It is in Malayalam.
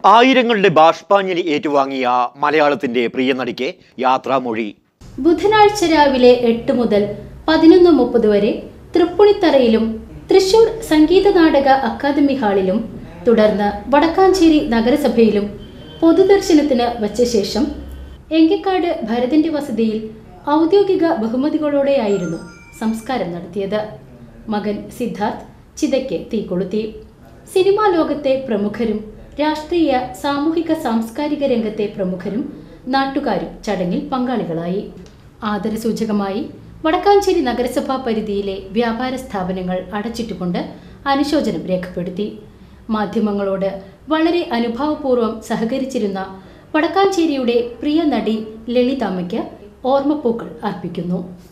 ആയിരങ്ങളുടെ ബാഷ്പാഞ്ജലി ഏറ്റുവാങ്ങിയ മലയാളത്തിന്റെ പ്രിയ നടിക്ക് യാത്രാമൊഴി ബുധനാഴ്ച രാവിലെ എട്ട് മുതൽ പതിനൊന്ന് മുപ്പത് വരെ തൃപ്പുണിത്തറയിലും തൃശൂർ സംഗീത നാടക അക്കാദമി ഹാളിലും തുടർന്ന് വടക്കാഞ്ചേരി നഗരസഭയിലും പൊതുദർശനത്തിന് വച്ച ശേഷം എങ്കക്കാട് ഭരതന്റെ വസതിയിൽ ഔദ്യോഗിക ബഹുമതികളോടെയായിരുന്നു സംസ്കാരം നടത്തിയത് മകൻ സിദ്ധാർത്ഥ് ചിതയ്ക്ക് തീകൊളുത്തി സിനിമാ ലോകത്തെ പ്രമുഖരും രാഷ്ട്രീയ സാമൂഹിക സാംസ്കാരിക രംഗത്തെ പ്രമുഖരും നാട്ടുകാരും ചടങ്ങിൽ പങ്കാളികളായി ആദരസൂചകമായി വടക്കാഞ്ചേരി നഗരസഭാ പരിധിയിലെ വ്യാപാര സ്ഥാപനങ്ങൾ അടച്ചിട്ടുകൊണ്ട് അനുശോചനം രേഖപ്പെടുത്തി മാധ്യമങ്ങളോട് വളരെ അനുഭാവപൂർവ്വം സഹകരിച്ചിരുന്ന വടക്കാഞ്ചേരിയുടെ പ്രിയ നടി ലളിതാമ്മയ്ക്ക് ഓർമ്മപ്പൂക്കൾ അർപ്പിക്കുന്നു